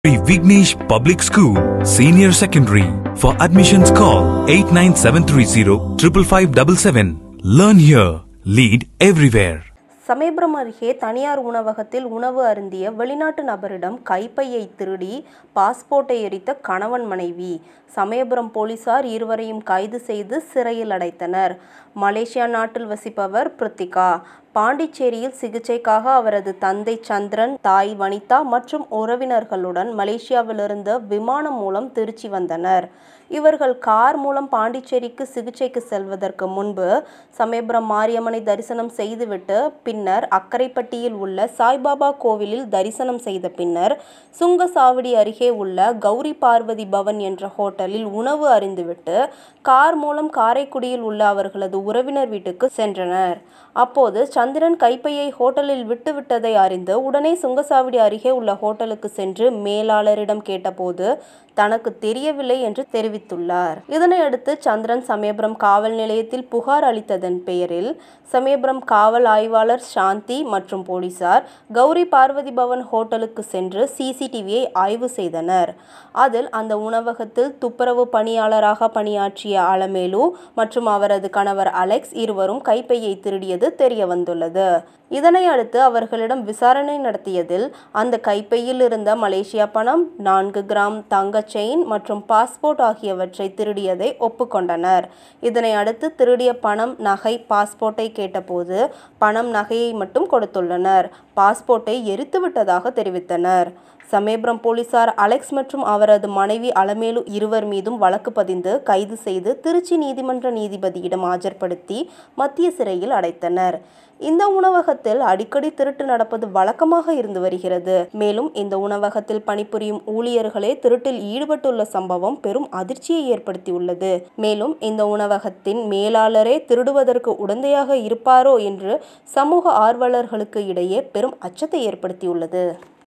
Sri Vignesh Public School, Senior Secondary. For admissions call 89730 55577. Learn here, lead everywhere. Samayapuram அருகே தனியார் உணவகத்தில் உணவு அருந்திய வெளிநாட்டு நபரிடம் கைப்பையை திருடி பாஸ்போர்ட்டை எரித்த கணவன் மனைவி சமயபுரம் போலீசார் இருவரையும் கைது செய்து சிறையில் அடைத்தனர் மலேசியா நாட்டில் வசிப்பவர் பிரித்திகா பாண்டிச்சேரியில் சிகிச்சைக்காக அவரது தந்தை சந்திரன் தாய் வனிதா மற்றும் உறவினர்களுடன் மலேசியாவிலிருந்து விமானம் மூலம் திருச்சி வந்தனர் இவர்கள் கார் மூலம் பாண்டிச்சேரிக்கு சிகிச்சைக்கு செல்வதற்கு முன்பு சமயபுரம் மாரியம்மனை தரிசனம் செய்துவிட்டு பின்னர் அக்கரைப்பட்டியில் உள்ள சாய்பாபா கோவிலில் தரிசனம் செய்த பின்னர் சுங்கசாவடி அருகே உள்ள கௌரி பார்வதி பவன் என்ற ஹோட்டலில் உணவு அறிந்துவிட்டு கார் மூலம் காரைக்குடியில் உள்ள அவர்களது உறவினர் வீட்டுக்கு சென்றனர் அப்போது சந்திரன் கைப்பையை ஹோட்டலில் விட்டுவிட்டதை அறிந்து உடனே சுங்கசாவடி அருகே உள்ள ஹோட்டலுக்கு சென்று மேலாளரிடம் கேட்டபோது தனக்கு தெரியவில்லை என்று தெரிவித்துள்ளார் இதனையடுத்து சந்திரன் சமயபுரம் காவல் நிலையத்தில் புகார் அளித்ததன் பெயரில் சமயபுரம் காவல் ஆய்வாளர் சாந்தி மற்றும் போலீசார் கௌரி பார்வதி பவன் ஹோட்டலுக்கு சென்று சிசிடிவியை ஆய்வு செய்தனர் அதில் அந்த உணவகத்தில் துப்புரவு பணியாளராக பணியாற்றிய அலமேலு மற்றும் அவரது கணவர் அலெக்ஸ் இருவரும் கைப்பையை திருடியது தெரிய வந்துள்ளது இதனை அடுத்து அவர்களிடம் விசாரணை நடத்தியதில் அந்த கைப்பையில் இருந்த மலேசியா பணம் நான்கு கிராம் தங்க செயின் மற்றும் பாஸ்போர்ட் ஆகியவற்றை திருடியதை ஒப்புக்கொண்டனர் இதனை அடுத்து திருடிய பணம் நகை பாஸ்போர்ட்டை கேட்டபோது பணம் நகையை மட்டும் கொடுத்துள்ளனர் பாஸ்போர்ட்டை எரித்து விட்டதாக தெரிவித்தனர் சமயபுரம் போலீசார் அலெக்ஸ் மற்றும் அவரது மனைவி அலமேலு இருவர் மீதும் வழக்கு பதிந்து கைது செய்து திருச்சி நீதிமன்ற நீதிபதியிடம் ஆஜர்படுத்தி மத்திய சிறையில் அடைத்தனர் இந்த உணவகத்தில் அடிக்கடி திருட்டு நடப்பது வழக்கமாக இருந்து வருகிறது மேலும் இந்த உணவகத்தில் பணிபுரியும் ஊழியர்களே திருட்டில் ஈடுபட்டுள்ள சம்பவம் பெரும் அதிர்ச்சியை ஏற்படுத்தியுள்ளது மேலும் இந்த உணவகத்தின் மேலாளரே திருடுவதற்கு உடந்தையாக இருப்பாரோ என்று சமூக ஆர்வலர்களுக்கு இடையே பெரும் அச்சத்தை ஏற்படுத்தியுள்ளது